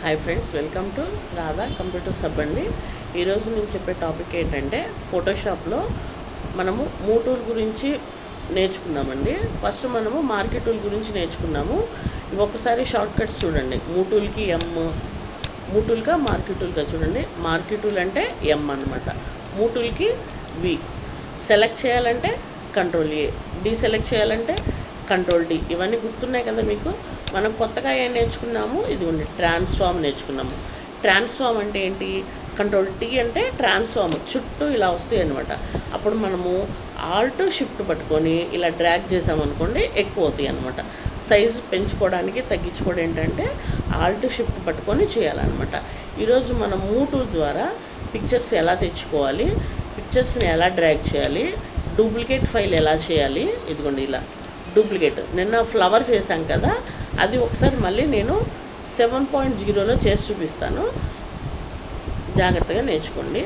Hi friends welcome to Radha computer సబ్ అండి ఈరోజు నేను చెప్పే టాపిక్ ఏంటంటే ఫోటోషాప్లో మనము మూటూల్ గురించి నేర్చుకుందామండి ఫస్ట్ మనము మార్కెట్ టూల్ గురించి నేర్చుకున్నాము ఇవి ఒకసారి షార్ట్ కట్స్ చూడండి మూటూల్కి ఎమ్ మూటూల్గా మార్కెట్ టూల్గా చూడండి మార్కెట్ టూల్ అంటే ఎం అనమాట మూటూల్కి వి సెలెక్ట్ చేయాలంటే కంట్రోల్ ఏ డీసెలెక్ట్ చేయాలంటే కంట్రోల్ డి ఇవన్నీ గుర్తున్నాయి కదా మీకు మనం కొత్తగా ఏం నేర్చుకున్నాము ఇది ఉంది ట్రాన్స్ఫార్మ్ నేర్చుకున్నాము ట్రాన్స్ఫార్మ్ అంటే ఏంటి కంట్రోల్ టీ అంటే ట్రాన్స్ఫార్మ్ చుట్టూ ఇలా వస్తాయి అనమాట అప్పుడు మనము ఆల్ట్ షిఫ్ట్ పట్టుకొని ఇలా డ్రాగ్ చేసామనుకోండి ఎక్కువ అవుతాయి అనమాట సైజు పెంచుకోవడానికి తగ్గించుకోవడం ఏంటంటే ఆల్ట్ షిఫ్ట్ పట్టుకొని చేయాలన్నమాట ఈరోజు మనం మూటూల్ ద్వారా పిక్చర్స్ ఎలా తెచ్చుకోవాలి పిక్చర్స్ని ఎలా డ్రాగ్ చేయాలి డూప్లికేట్ ఫైల్ ఎలా చేయాలి ఇదిగోండి ఇలా డూప్లికేట్ నిన్న ఫ్లవర్ చేశాం కదా అది ఒకసారి మళ్ళీ నేను సెవెన్ పాయింట్ జీరోలో చేసి చూపిస్తాను జాగ్రత్తగా నేర్చుకోండి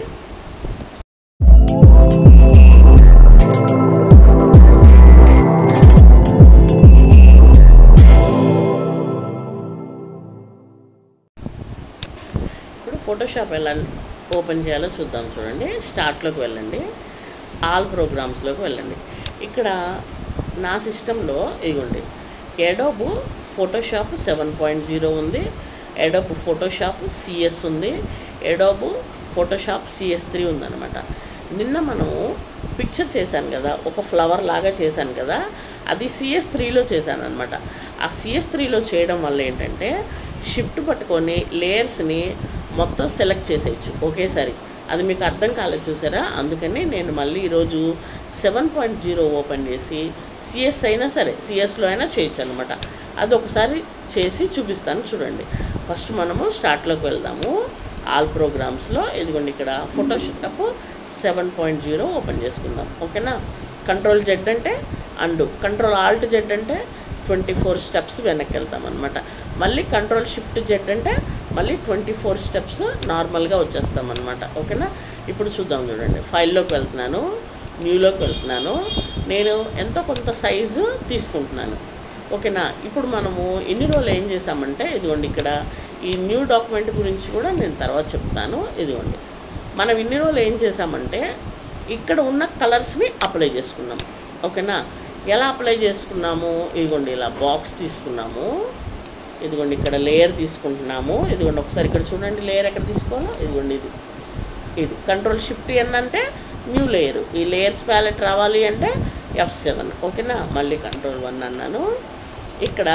ఇప్పుడు ఫోటోషాప్ ఎలా ఓపెన్ చేయాలో చూద్దాం చూడండి స్టార్ట్లోకి వెళ్ళండి ఆల్ ప్రోగ్రామ్స్లోకి వెళ్ళండి ఇక్కడ నా సిస్టంలో ఇదిగోండి Adobe Photoshop seven point zero ఉంది ఎడోబు ఫోటోషాప్ సిఎస్ ఉంది ఎడోబు ఫోటోషాప్ సిఎస్ త్రీ ఉందన్నమాట నిన్న మనము పిక్చర్ చేశాను కదా ఒక ఫ్లవర్ లాగా చేశాను కదా అది సిఎస్ త్రీలో చేశాను అనమాట ఆ సిఎస్ త్రీలో చేయడం వల్ల ఏంటంటే షిఫ్ట్ పట్టుకొని లేయర్స్ని మొత్తం సెలెక్ట్ చేసేయచ్చు ఒకేసారి అది మీకు అర్థం కాలేదు చూసారా అందుకని నేను మళ్ళీ ఈరోజు సెవెన్ పాయింట్ జీరో ఓపెన్ చేసి సిఎస్ అయినా సరే సిఎస్లో అయినా చేయొచ్చు అనమాట అది ఒకసారి చేసి చూపిస్తాను చూడండి ఫస్ట్ మనము స్టార్ట్లోకి వెళ్దాము ఆల్ ప్రోగ్రామ్స్లో ఇదిగోండి ఇక్కడ Photoshop seven point zero open చేసుకుందాం ఓకేనా కంట్రోల్ జెడ్ అంటే అండు కంట్రోల్ ఆల్ట్ జెడ్ అంటే ట్వంటీ ఫోర్ స్టెప్స్ వెనక్కి వెళ్తాం అనమాట మళ్ళీ కంట్రోల్ షిఫ్ట్ జెడ్ అంటే మళ్ళీ ట్వంటీ ఫోర్ స్టెప్స్ నార్మల్గా వచ్చేస్తాం అనమాట ఓకేనా ఇప్పుడు చూద్దాం చూడండి ఫైల్లోకి వెళ్తున్నాను న్యూలోకి వెళ్తున్నాను నేను ఎంతో కొంత సైజు తీసుకుంటున్నాను ఓకేనా ఇప్పుడు మనము ఎన్ని రోజులు ఏం చేసామంటే ఇదిగోండి ఇక్కడ ఈ న్యూ డాక్యుమెంట్ గురించి కూడా నేను తర్వాత చెప్తాను ఇదిగోండి మనం ఇన్ని రోజులు ఏం చేసామంటే ఇక్కడ ఉన్న కలర్స్ని అప్లై చేసుకున్నాం ఓకేనా ఎలా అప్లై చేసుకున్నాము ఇదిగోండి ఇలా బాక్స్ తీసుకున్నాము ఇదిగోండి ఇక్కడ లేయర్ తీసుకుంటున్నాము ఇదిగోండి ఒకసారి ఇక్కడ చూడండి లేయర్ ఎక్కడ తీసుకోవాలో ఇదిగోండి ఇది ఇది కంట్రోల్ షిఫ్ట్ ఎన్ అంటే న్యూ లేయర్ ఈ లేయర్స్ ప్యాలెట్ రావాలి అంటే ఎఫ్ సెవెన్ ఓకేనా మళ్ళీ కంట్రోల్ వన్ అన్నాను ఇక్కడ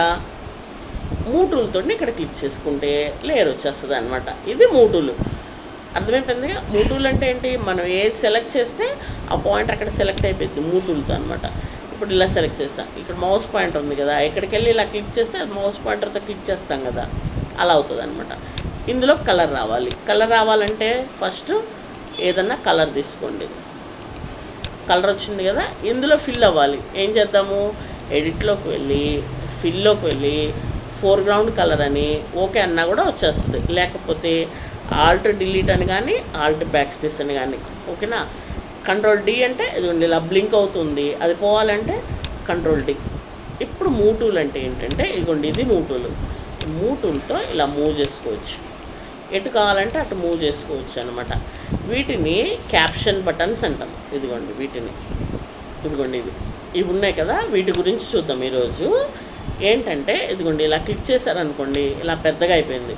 మూటూలతో ఇక్కడ క్లిక్ చేసుకుంటే లేయర్ వచ్చేస్తుంది అనమాట ఇది మూటూలు అర్థమైపోయింది మూటూలు అంటే ఏంటి మనం ఏది సెలెక్ట్ చేస్తే ఆ పాయింట్ అక్కడ సెలెక్ట్ అయిపోయింది మూటూలతో అనమాట ఇప్పుడు ఇలా సెలెక్ట్ చేస్తాం ఇక్కడ మౌస్ పాయింట్ ఉంది కదా ఎక్కడికి వెళ్ళి ఇలా క్లిక్ చేస్తే అది మౌస్ పాయింటర్తో క్లిక్ చేస్తాం కదా అలా అవుతుంది అనమాట ఇందులో కలర్ రావాలి కలర్ రావాలంటే ఫస్ట్ ఏదన్నా కలర్ తీసుకోండి కలర్ వచ్చింది కదా ఇందులో ఫిల్ అవ్వాలి ఏం చేద్దాము ఎడిట్లోకి వెళ్ళి ఫిల్లోకి వెళ్ళి ఫోర్గ్రౌండ్ కలర్ అని ఓకే అన్నా కూడా వచ్చేస్తుంది లేకపోతే ఆల్ట్ డిలీట్ అని కానీ ఆల్ట్ బ్యాక్ స్పేస్ అని కానీ ఓకేనా కంట్రోల్ డి అంటే ఇదిగోండి ఇలా బ్లింక్ అవుతుంది అది పోవాలంటే కంట్రోల్ డి ఇప్పుడు మూటూల్ అంటే ఏంటంటే ఇదిగోండి ఇది మూటూలు మూటూలతో ఇలా మూవ్ చేసుకోవచ్చు ఎటు కావాలంటే అటు మూవ్ చేసుకోవచ్చు అనమాట వీటిని క్యాప్షన్ బటన్స్ అంటాం ఇదిగోండి వీటిని ఇదిగోండి ఇవి ఇవి ఉన్నాయి కదా వీటి గురించి చూద్దాం ఈరోజు ఏంటంటే ఇదిగోండి ఇలా క్లిక్ చేశారనుకోండి ఇలా పెద్దగా అయిపోయింది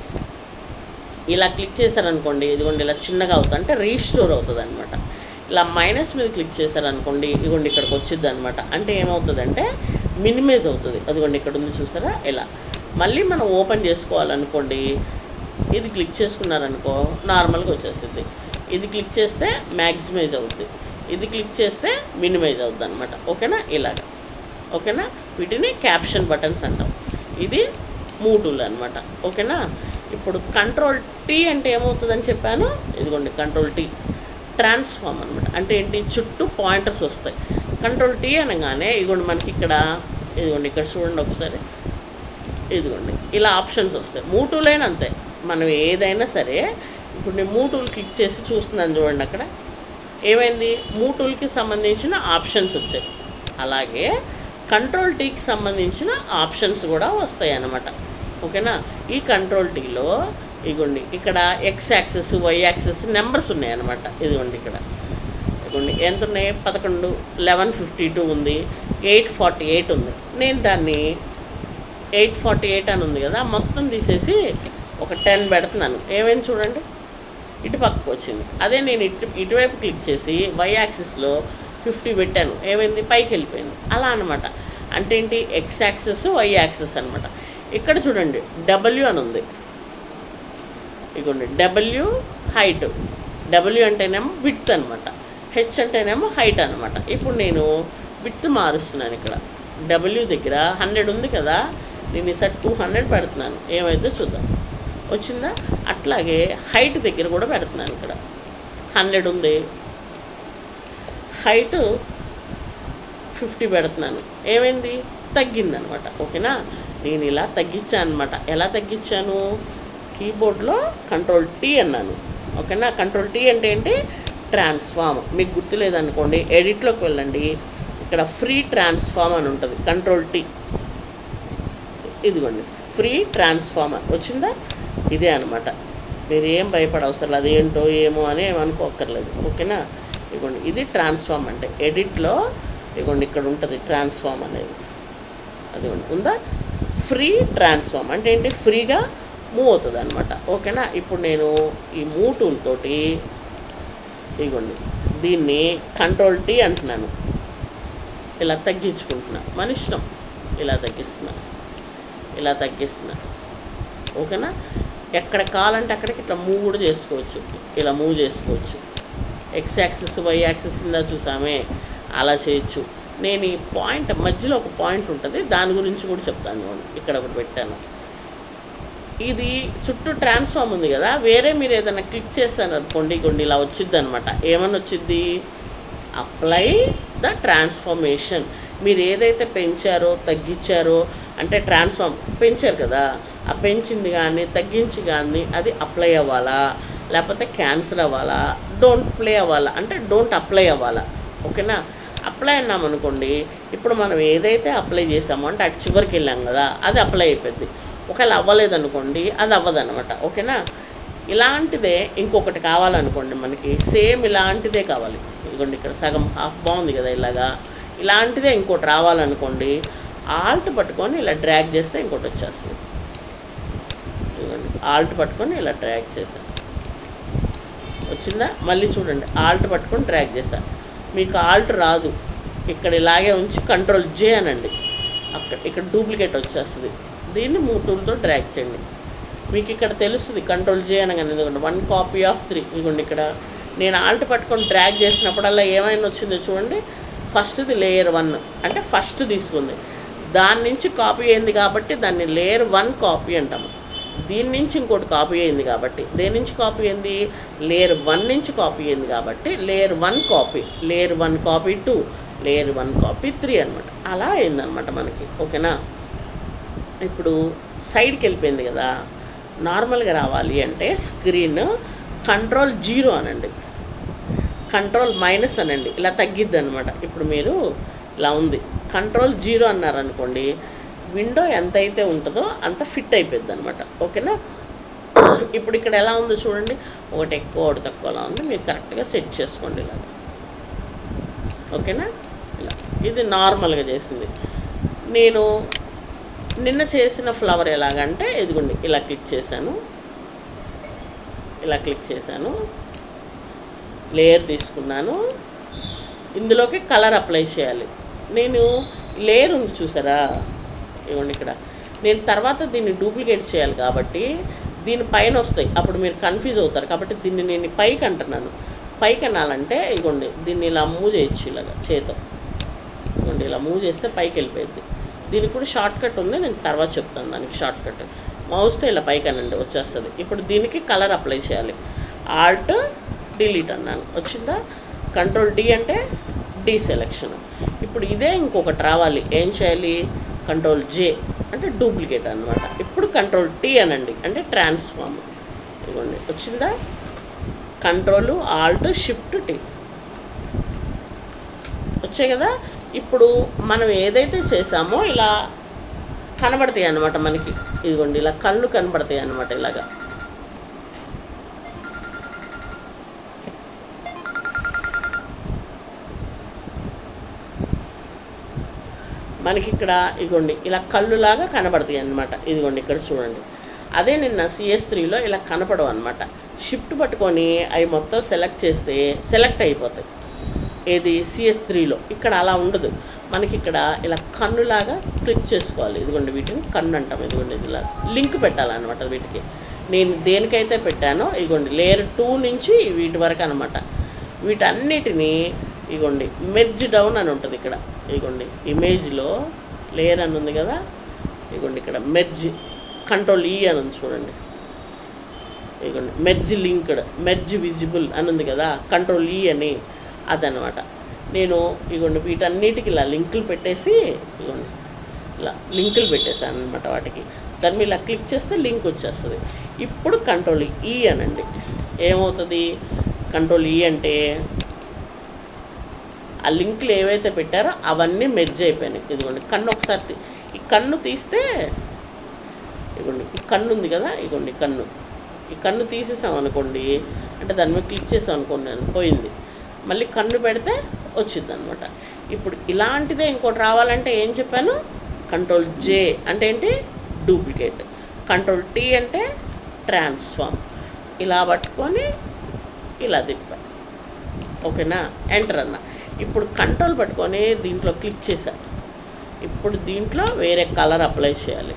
ఇలా క్లిక్ చేశారనుకోండి ఇదిగోండి ఇలా చిన్నగా అవుతుంది అంటే రీస్టోర్ అవుతుంది అనమాట ఇలా మైనస్ మీద క్లిక్ చేశారనుకోండి ఇదిగోండి ఇక్కడికి వచ్చింది అనమాట అంటే ఏమవుతుందంటే మినిమైజ్ అవుతుంది అదిగోండి ఇక్కడ ఉంది చూసారా ఇలా మళ్ళీ మనం ఓపెన్ చేసుకోవాలనుకోండి ఇది క్లిక్ చేసుకున్నారనుకో నార్మల్గా వచ్చేస్తుంది ఇది క్లిక్ చేస్తే మ్యాక్సిమైజ్ అవుద్ది ఇది క్లిక్ చేస్తే మినిమైజ్ అవుద్ది అనమాట ఓకేనా ఇలాగ ఓకేనా వీటిని క్యాప్షన్ బటన్స్ అంటాం ఇది మూటూల్ అనమాట ఓకేనా ఇప్పుడు కంట్రోల్ టీ అంటే ఏమవుతుందని చెప్పాను ఇదిగోండి కంట్రోల్ టీ ట్రాన్స్ఫార్మ్ అనమాట అంటే ఏంటి చుట్టూ పాయింటర్స్ వస్తాయి కంట్రోల్ టీ అనగానే ఇదిగోండి మనకి ఇక్కడ ఇదిగోండి ఇక్కడ చూడండి ఒకసారి ఇదిగోండి ఇలా ఆప్షన్స్ వస్తాయి మూటూలైనా అంతే మనం ఏదైనా సరే ఇప్పుడు నేను మూటూల్ క్లిక్ చేసి చూస్తున్నాను చూడండి అక్కడ ఏమైంది మూటూల్కి సంబంధించిన ఆప్షన్స్ వచ్చాయి అలాగే కంట్రోల్ టీకి సంబంధించిన ఆప్షన్స్ కూడా వస్తాయి అన్నమాట ఓకేనా ఈ కంట్రోల్ టీలో ఇగోండి ఇక్కడ X axis Y axis numbers ఉన్నాయి అనమాట ఇదిగోండి ఇక్కడ ఇదిగోండి ఎంత ఉన్నాయి పదకొండు లెవెన్ ఫిఫ్టీ టూ ఉంది ఎయిట్ ఫార్టీ ఎయిట్ ఉంది నేను దాన్ని ఎయిట్ ఫార్టీ ఎయిట్ అని ఉంది కదా మొత్తం తీసేసి ఒక టెన్ పెడుతున్నాను ఏమైంది చూడండి ఇటు పక్కకు వచ్చింది అదే నేను ఇటు ఇటువైపు క్లిక్ చేసి వై యాక్సిస్లో ఫిఫ్టీ పెట్టాను ఏమైంది పైకి వెళ్ళిపోయింది అలా అనమాట అంటే ఏంటి ఎక్స్ యాక్సెస్ వై యాక్సెస్ అనమాట ఇక్కడ చూడండి డబ్ల్యూ అని ఉంది ఇగోండి డబ్ల్యూ హైట్ డబ్ల్యూ అంటేనేమో విత్ అనమాట హెచ్ అంటేనేమో హైట్ అనమాట ఇప్పుడు నేను విత్ మారుస్తున్నాను ఇక్కడ డబ్ల్యూ దగ్గర హండ్రెడ్ ఉంది కదా నేను ఈసారి టూ హండ్రెడ్ పెడుతున్నాను ఏమైందో చూద్దాం వచ్చిందా అట్లాగే హైట్ దగ్గర కూడా పెడుతున్నాను ఇక్కడ హండ్రెడ్ ఉంది హైట్ ఫిఫ్టీ పెడుతున్నాను ఏమైంది తగ్గిందనమాట ఓకేనా నేను ఇలా తగ్గించాను అనమాట ఎలా తగ్గించాను కీబోర్డ్లో కంట్రోల్ టీ అన్నాను ఓకేనా కంట్రోల్ టీ అంటే ఏంటి ట్రాన్స్ఫార్మ్ మీకు గుర్తులేదనుకోండి ఎడిట్లోకి వెళ్ళండి ఇక్కడ ఫ్రీ ట్రాన్స్ఫార్మ్ అని ఉంటుంది కంట్రోల్ టీ ఇదిగోండి ఫ్రీ ట్రాన్స్ఫార్మర్ వచ్చిందా ఇదే అనమాట మీరు ఏం భయపడవసరం లేదు అదేంటో ఏమో అని ఏమనుకోక్కర్లేదు ఓకేనా ఇదిగోండి ఇది ట్రాన్స్ఫార్మ్ అంటే ఎడిట్లో ఇదిగోండి ఇక్కడ ఉంటుంది ట్రాన్స్ఫార్మ్ అనేది అదిగోండి ఉందా ఫ్రీ ట్రాన్స్ఫార్మ్ అంటే ఏంటి ఫ్రీగా మూవ్ అవుతుంది అనమాట ఓకేనా ఇప్పుడు నేను ఈ మూవ్ టూల్ తోటి ఇదిగోండి దీన్ని కంట్రోల్ టీ అంటున్నాను ఇలా తగ్గించుకుంటున్నా మన ఇష్టం ఇలా తగ్గిస్తున్నా ఇలా తగ్గిస్తున్నా ఓకేనా ఎక్కడ కావాలంటే అక్కడికి ఇట్లా మూవ్ కూడా చేసుకోవచ్చు ఇలా మూవ్ చేసుకోవచ్చు ఎక్స్ యాక్సిస్ వై యాక్సిస్ ఇందా చూసామే అలా చేయొచ్చు నేను ఈ పాయింట్ మధ్యలో ఒక పాయింట్ ఉంటుంది దాని గురించి కూడా చెప్తాను చూడండి. ఇక్కడ ఒకటి పెట్టాను ఇది చుట్టూ ట్రాన్స్ఫార్మ్ ఉంది కదా వేరే మీరు ఏదైనా క్లిక్ చేస్తాను అనుకోండి కొన్ని ఇలా వచ్చిద్ది అనమాట ఏమని వచ్చిద్ది అప్లై ద ట్రాన్స్ఫర్మేషన్ మీరు ఏదైతే పెంచారో తగ్గించారో అంటే ట్రాన్స్ఫార్మ్ పెంచారు కదా ఆ పెంచింది కానీ తగ్గించి కానీ అది అప్లై అవ్వాలా లేకపోతే క్యాన్సిల్ అవ్వాలా డోంట్ ప్లే అవ్వాలా అంటే డోంట్ అప్లై అవ్వాలా ఓకేనా అప్లై అన్నాం అనుకోండి ఇప్పుడు మనం ఏదైతే అప్లై చేసామో అంటే అటు చివరికి వెళ్ళాం కదా అది అప్లై అయిపోద్ది ఒకవేళ అవ్వలేదనుకోండి అది అవ్వదన్నమాట ఓకేనా ఇలాంటిదే ఇంకొకటి కావాలనుకోండి మనకి సేమ్ ఇలాంటిదే కావాలి ఇదిగోండి ఇక్కడ సగం హాఫ్ బాగుంది కదా ఇలాగా ఇలాంటిదే ఇంకోటి రావాలనుకోండి ఆల్ట్ పట్టుకొని ఇలా డ్రాగ్ చేస్తే ఇంకోటి వచ్చేస్తుంది ఇదిగోండి ఆల్ట్ పట్టుకొని ఇలా డ్రాగ్ చేశాను వచ్చిందా మళ్ళీ చూడండి ఆల్ట్ పట్టుకొని డ్రాగ్ చేశా మీకు ఆల్ట్ రాదు ఇక్కడ ఇలాగే ఉంచి కంట్రోల్ జే అనండి అక్కడ ఇక్కడ డూప్లికేట్ వచ్చేస్తుంది దీన్ని మూడు టూల్తో డ్రాగ్ చేయండి మీకు ఇక్కడ తెలుస్తుంది కంట్రోల్ జే అనగానే ఎందుకంటే వన్ కాపీ ఆఫ్ త్రీ ఇదిగోండి ఇక్కడ నేను ఆల్ట్ పట్టుకొని డ్రాగ్ చేసినప్పుడల్లా ఏమైనా వచ్చిందో చూడండి ఫస్ట్ది లేయర్ వన్ అంటే ఫస్ట్ తీసుకుంది దాని నుంచి కాపీ అయింది కాబట్టి దాన్ని లేయర్ వన్ కాపీ అంటాము దీని నుంచి ఇంకోటి కాపీ అయింది కాబట్టి దేని నుంచి కాపీ అయింది లేయర్ వన్ నుంచి కాపీ అయింది కాబట్టి layer one copy layer one copy two layer one copy three అనమాట అలా అయిందనమాట మనకి ఓకేనా ఇప్పుడు సైడ్కి వెళ్ళిపోయింది కదా నార్మల్గా రావాలి అంటే స్క్రీన్ కంట్రోల్ జీరో అనండి కంట్రోల్ మైనస్ అనండి ఇలా తగ్గిద్ది అనమాట ఇప్పుడు మీరు ఇలా ఉంది కంట్రోల్ జీరో అన్నారనుకోండి విండో ఎంత అయితే ఉంటుందో అంత ఫిట్ అయిపోద్ది అనమాట ఓకేనా ఇప్పుడు ఇక్కడ ఎలా ఉందో చూడండి ఒకటి ఎక్కువ ఒకటి తక్కువ అలా ఉంది మీరు కరెక్ట్గా సెట్ చేసుకోండి ఇలా ఓకేనా ఇలా ఇది నార్మల్గా చేసింది నేను నిన్న చేసిన ఫ్లవర్ ఎలాగంటే ఇదిగోండి ఇలా క్లిక్ చేశాను ఇలా క్లిక్ చేశాను లేయర్ తీసుకున్నాను ఇందులోకి కలర్ అప్లై చేయాలి నేను లేయర్ ఉంది చూసారా ఇవ్వండి ఇక్కడ నేను తర్వాత దీన్ని డూప్లికేట్ చేయాలి కాబట్టి దీని పైన వస్తాయి అప్పుడు మీరు కన్ఫ్యూజ్ అవుతారు కాబట్టి దీన్ని నేను పైకి అంటున్నాను పైకి అనాలంటే ఇగోండి దీన్ని ఇలా మూవ్ చేయొచ్చు ఇలాగా చేతో ఇగోండి ఇలా మూవ్ చేస్తే పైకి వెళ్ళిపోయింది దీనికి కూడా షార్ట్ కట్ ఉంది నేను తర్వాత చెప్తాను దానికి షార్ట్ కట్ మౌస్తో ఇలా పైకి అనండి వచ్చేస్తుంది ఇప్పుడు దీనికి కలర్ అప్లై చేయాలి ఆల్ట్ డిలీట్ అన్నాను వచ్చిందా కంట్రోల్ డి అంటే డి సెలెక్షన్ ఇప్పుడు ఇదే ఇంకొకటి రావాలి ఏం చేయాలి కంట్రోల్ జే అంటే డూప్లికేట్ అన్నమాట ఇప్పుడు కంట్రోల్ టీ అనండి అంటే ట్రాన్స్ఫార్మ్ ఇదిగోండి వచ్చిందా కంట్రోల్ ఆల్ట్ షిఫ్ట్ టీ వచ్చాయి కదా ఇప్పుడు మనం ఏదైతే చేసామో ఇలా కనబడతాయి అన్నమాట మనకి ఇదిగోండి ఇలా కళ్ళు కనబడతాయి అన్నమాట ఇలాగా మనకి ఇక్కడ ఇదిగోండి ఇలా కళ్ళులాగా కనబడతాయి అన్నమాట ఇదిగోండి ఇక్కడ చూడండి అదే నిన్న సిఎస్ త్రీలో ఇలా కనపడవు అనమాట షిఫ్ట్ పట్టుకొని అవి మొత్తం సెలెక్ట్ చేస్తే సెలెక్ట్ అయిపోతాయి ఏది సిఎస్ త్రీలో ఇక్కడ అలా ఉండదు మనకి ఇక్కడ ఇలా కన్నులాగా క్లిక్ చేసుకోవాలి ఇదిగోండి వీటిని కన్ను అంటాం ఇదిగోండి ఇది ఇలా లింక్ పెట్టాలన్నమాట వీటికి నేను దేనికైతే పెట్టానో ఇదిగోండి లేయర్ టూ నుంచి వీటి వరకు అనమాట వీటన్నిటిని ఇదిగోండి మెర్జ్ డౌన్ అని ఉంటుంది ఇక్కడ ఇదిగోండి ఇమేజ్లో లేయర్ అని ఉంది కదా ఇదిగోండి ఇక్కడ మెర్జ్ కంట్రోల్ ఈ అని ఉంది చూడండి ఇదిగోండి మెర్జ్ లింక్డ్ మెర్జ్ విజిబుల్ అని ఉంది కదా కంట్రోల్ ఈ అని అదనమాట నేను ఇగోండి వీటన్నిటికి ఇలా లింకులు పెట్టేసి ఇగోండి ఇలా లింకులు పెట్టేసాను అనమాట వాటికి దాన్ని ఇలా క్లిక్ చేస్తే లింక్ వచ్చేస్తుంది ఇప్పుడు కంట్రోల్ ఈ అనండి ఏమవుతుంది కంట్రోల్ ఈ అంటే ఆ లింకులు ఏవైతే పెట్టారో అవన్నీ మెర్జ్ అయిపోయినాయి ఇదిగోండి కన్ను ఒకసారి తీ- ఈ కన్ను తీస్తే ఇదిగోండి ఈ కన్ను ఉంది కదా ఇదిగోండి ఈ కన్ను ఈ కన్ను తీసేసాం అనుకోండి అంటే దాని మీద క్లిక్ చేసాం అనుకోండి అది పోయింది మళ్ళీ కన్ను పెడితే వచ్చింది అనమాట ఇప్పుడు ఇలాంటిదే ఇంకోటి రావాలంటే ఏం చెప్పాను కంట్రోల్ జే అంటే ఏంటి డూప్లికేట్ కంట్రోల్ టీ అంటే ట్రాన్స్ఫార్మ్ ఇలా పట్టుకొని ఇలా తిప్పా ఓకేనా ఎంటర్ అన్న ఇప్పుడు కంట్రోల్ పట్టుకొని దీంట్లో క్లిక్ చేశా ఇప్పుడు దీంట్లో వేరే కలర్ అప్లై చేయాలి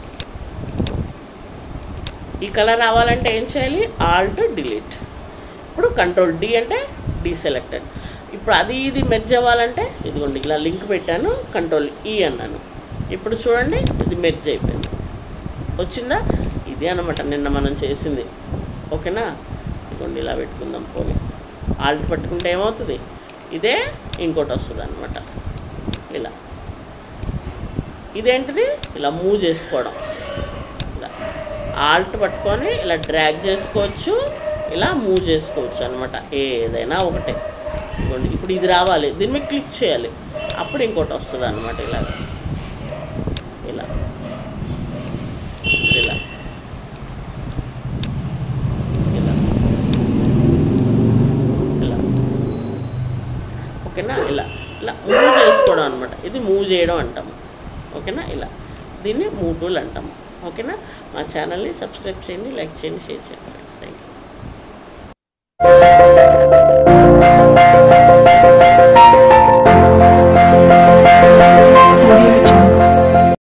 ఈ కలర్ రావాలంటే ఏం చేయాలి ఆల్ట్ డిలీట్ ఇప్పుడు కంట్రోల్ డి అంటే డీసెలెక్టెడ్ ఇప్పుడు అది ఇది మెర్జ్ అవ్వాలంటే ఇదిగోండి ఇలా లింక్ పెట్టాను కంట్రోల్ ఈ అన్నాను ఇప్పుడు చూడండి ఇది మెర్జ్ అయిపోయింది వచ్చిందా ఇది అనమాట నిన్న మనం చేసింది ఓకేనా ఇదిగోండి ఇలా పెట్టుకుందాం పోనీ ఆల్ట్ పట్టుకుంటే ఏమవుతుంది ఇదే ఇంకోటి వస్తుంది అనమాట ఇలా ఇదేంటిది ఇలా మూవ్ చేసుకోవడం ఇలా ఆల్ట్ పట్టుకొని ఇలా డ్రాగ్ చేసుకోవచ్చు ఇలా మూవ్ చేసుకోవచ్చు అనమాట ఏదైనా ఒకటే ఇదిగోండి ఇప్పుడు ఇది రావాలి దీని మీద క్లిక్ చేయాలి అప్పుడు ఇంకోటి వస్తుంది అనమాట ఇలా ఇలా ఇలా ఇలా ఇలా ఓకేనా ఇలా ఇలా మూవ్ చేసుకోవడం అనమాట ఇది మూవ్ చేయడం అంటాము ఓకేనా ఇలా దీన్ని మూవ్ టూల్ అంటాము ఓకేనా మా ఛానల్ని సబ్స్క్రైబ్ చేయండి లైక్ చేయండి షేర్ చేయండి థ్యాంక్ యూ